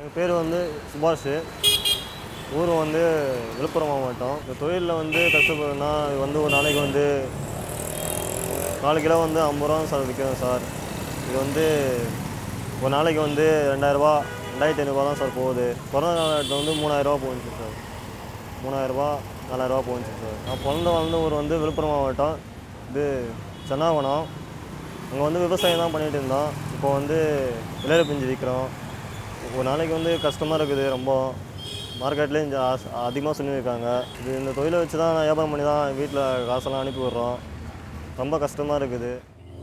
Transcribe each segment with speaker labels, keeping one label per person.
Speaker 1: எங்கள் பேர் வந்து சுபாஷ் ஊர் வந்து விழுப்புரம் மாவட்டம் இந்த தொழிலில் வந்து கஷ்டப்படுறதுனா இது வந்து ஒரு நாளைக்கு வந்து நாலு கிலோ வந்து ஐம்பது ரூபா சார் விற்கிறோம் சார் இது வந்து ஒரு நாளைக்கு வந்து ரெண்டாயிரரூபா ரெண்டாயிரத்தி ஐநூறுபா தான் சார் போகுது கொரோனா காலகட்டத்தில் வந்து மூணாயிரரூபா போணுச்சு சார் மூணாயிரரூபா நாலாயிரரூபா போணுச்சு சார் நான் பிறந்த வளர்ந்த ஊர் வந்து விழுப்புரம் மாவட்டம் இது சென்னாவனம் அங்கே வந்து விவசாயம் தான் பண்ணிகிட்டு இருந்தோம் இப்போ வந்து இளைய பிஞ்சு விற்கிறோம் ஒரு நாளைக்கு வந்து கஷ்டமாக இருக்குது ரொம்ப மார்க்கெட்லேயும் இங்கே அதிகமாக சொல்லியிருக்காங்க இது இந்த தொழிலை வச்சு தான் நான் வியாபாரம் பண்ணி தான் வீட்டில் காசெல்லாம் அனுப்பி விட்றோம் ரொம்ப கஷ்டமாக இருக்குது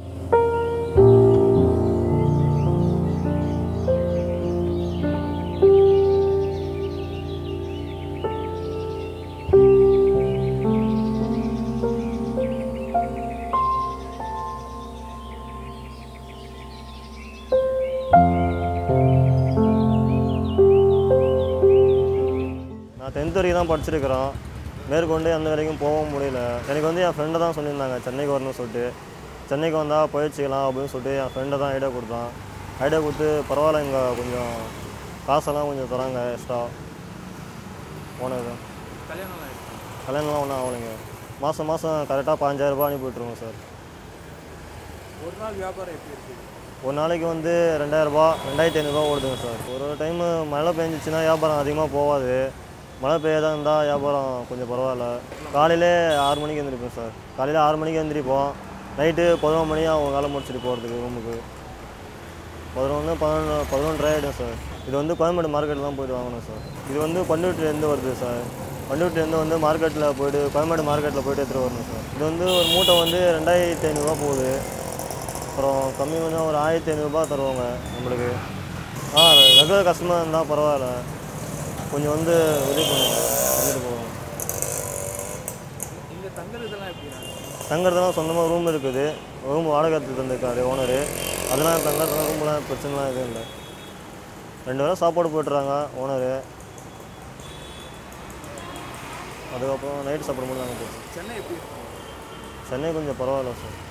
Speaker 1: நான் டென்த் வரைக்கும் தான் படிச்சிருக்கிறோம் மேற்கொண்டு எந்த வேலைக்கும் போக முடியல எனக்கு வந்து என் ஃப்ரெண்டை தான் சொல்லியிருந்தாங்க சென்னைக்கு வரணும்னு சொல்லிட்டு சென்னைக்கு வந்தால் பயிற்சிக்கலாம் அப்படின்னு சொல்லிட்டு என் ஃப்ரெண்டை தான் ஐடியா கொடுத்தான் ஐடியா கொடுத்து பரவாயில்ல இங்கே கொஞ்சம் காசெல்லாம் கொஞ்சம் தராங்க எக்ஸ்ட்ரா ஓனர்
Speaker 2: கல்யாணம் ஆயிடுச்சு
Speaker 1: கல்யாணம்லாம் ஒன்றும் ஆகலைங்க மாதம் மாதம் கரெக்டாக பாஞ்சாயிரரூபா அனுப்பி விட்ருவோம் சார்
Speaker 2: ஒரு நாள் வியாபாரம் எப்படி இருக்குது
Speaker 1: ஒரு நாளைக்கு வந்து ரெண்டாயிரரூபா ரெண்டாயிரத்தி ஐநூறுரூவா ஓடுதுங்க சார் ஒரு ஒரு டைமு மழை பெஞ்சிச்சுன்னா வியாபாரம் அதிகமாக போகாது மழை பெய்யாதான் இருந்தால் வியாபாரம் கொஞ்சம் பரவாயில்ல காலையிலே ஆறு மணிக்கு எழுந்திரிப்போம் சார் காலையில் ஆறு மணிக்கு எழுந்திரிப்போம் நைட்டு பதினொன்று மணி அவங்க வேலை முடிச்சுட்டு போகிறதுக்கு ரூமுக்கு பதினொன்று பதினொன்று பதினொன்றரை ஆகிடும் சார் இது வந்து கோயம்பேடு மார்க்கெட்டில் தான் போயிட்டு வாங்கணும் சார் இது வந்து பண்ருட்டிலேருந்து வருது சார் பண்ருட்டிலேருந்து வந்து மார்க்கெட்டில் போயிட்டு கோயம்பேடு மார்க்கெட்டில் போயிட்டு எடுத்துகிட்டு வரணும் சார் இது வந்து ஒரு மூட்டை வந்து ரெண்டாயிரத்தி ஐநூறுரூவா போகுது அப்புறம் கம்மி கொஞ்சம் ஒரு ஆயிரத்தி ஐநூறுரூபா தருவாங்க நம்மளுக்கு ஆ ரெகுலர் கஸ்டமர் இருந்தால் பரவாயில்ல கொஞ்சம் வந்து உதவி பண்ணுவாங்க பண்ணிட்டு போவோம்
Speaker 2: இங்கே தங்குறதெல்லாம் எப்படி
Speaker 1: தங்குறதுலாம் சொந்தமாக ரூம் இருக்குது ரூம் வாடகை எடுத்து தந்திருக்காரு ஓனரு அதெல்லாம் தங்குறதுலாம் ரூம்லாம் பிரச்சனைலாம் எதுவும் இல்லை ரெண்டு வேளை சாப்பாடு போட்டுறாங்க ஓனரு அதுக்கப்புறம் நைட்டு சாப்பிட மட்டும் நாங்கள் போட்டோம்
Speaker 2: சென்னை எப்படி இருக்கும்
Speaker 1: சென்னை கொஞ்சம் பரவாயில்ல சார்